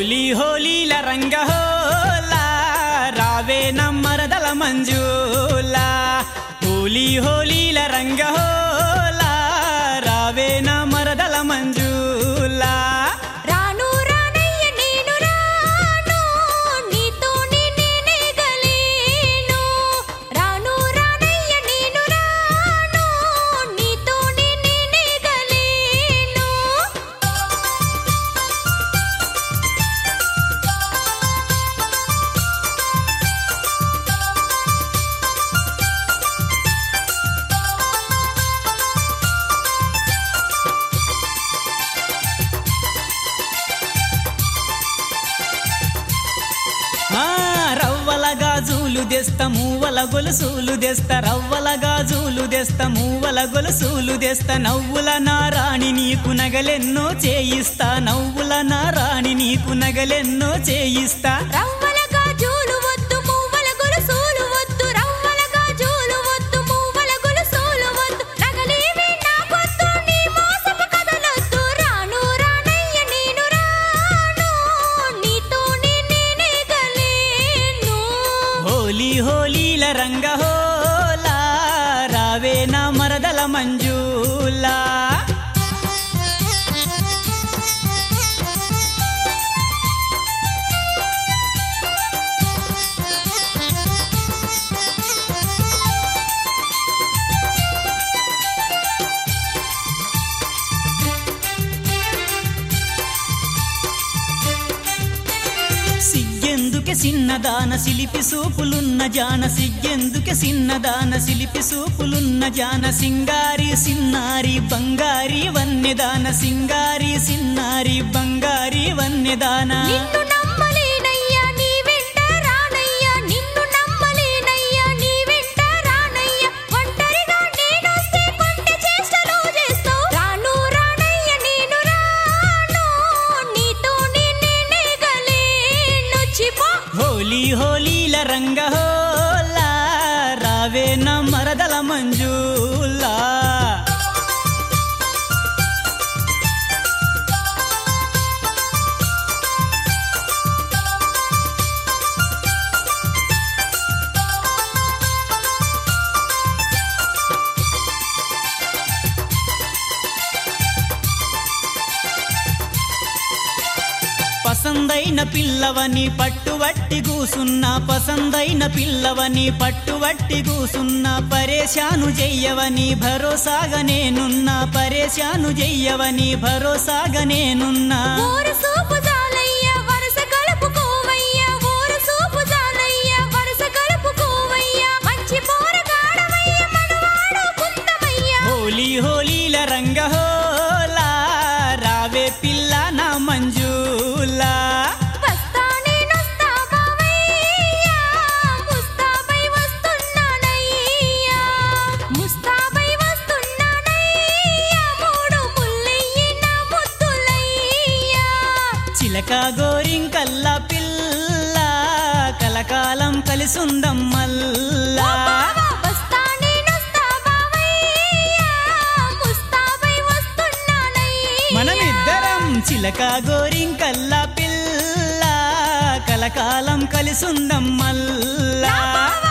హోలీ హోలీల రంగ హోలా రావే నమ్మరదల మంజులా హోలీ హోలీల రంగ హోలా రావే నమ్మరదల మంజులా రాను రానయ్య నేను రాను నీతోనే నేనే గలేను రాను రానయ్య నేను రాను నీతోనే నేనే గలేను ఆ రవ్వల గాజులు తెస్తా మూవల గొలుసులు తెస్తా రవ్వల గాజులు తెస్తా మూవల గొలుసులు తెస్తా నవ్వుల నారాణి నీకు నగలెన్నో చేయిస్తా నవ్వుల నారాణి నీకు నగలెన్నో చేయిస్తా రవ్వల గాజులు వద్దు మువ్వల గొలుసులు వద్దు రవ్వల గాజులు వద్దు మువ్వల గొలుసులు వద్దు నగలేవి నాకొద్దు నీ మోసపు కథలొద్దు రాను రానయ్య నేను రాను నీతోనే నేనే గలేను హోలీ హోలీల రంగ హోలా రావే నా మరదల మంజులా సిగ్గెందుకే సిన్నదాన సిలిపి సూపులున్న జాన సిగ్గెందుకే సిన్నదాన సిలిపి సూపులున్న జాన సింగారి సిన్నారి బంగారి వన్నెదాన సింగారి సిన్నారి బంగారి వన్నెదాన నిన్ను నమ్మలేనయ్యా నీ వెంట రానయ్యా నిన్ను నమ్మలేనయ్యా నీ వెంట రానయ్యా ఒంటరిగా నేనొస్తే కొంటె చేష్టలు చేస్తావు రాను రానయ్య నేను రాను నీతోనే నేనే గలేను చిపో హోలీ హోలీల రంగ హోలా రావే నా మరదల మంజులా పసందైన పిల్లవని పట్టువట్టి కూసున్నా పసందైన పిల్లవని పట్టువట్టి కూసున్నా పరేశాను చెయ్యవని భరోసాగా నేనున్నా పరేశాను చెయ్యవని భరోసాగా నేనున్నా ఊరు సూపు జాలయ్య వరస కలుపుకోవయ్య ఊరు సూపు జాలయ్య వరస కలుపుకోవయ్య మంచి పోరగాడవయ్య మనవాడు కుందమయ్య హోలీ హోలీల రంగ హోలా రావే పిల్ల నా మంజులా వస్తా నేనొస్తా బావయ్య ముస్తాబై వస్తున్నానయ్య ముస్తాబై వస్తున్నానయ్య మూడు ముల్లయ్యి నా ముద్దులయ్య చిలక గోరింకల్లా పిల్ల కలకాలం కలిసుందం మల్లా వస్తా నేనొస్తా బావయ్య ముస్తాబై వస్తున్నానయ్య మనమిద్దరం చిలక గోరింకల్లా పిల్ల కలకాలం కలిసుందం మల్లా బావ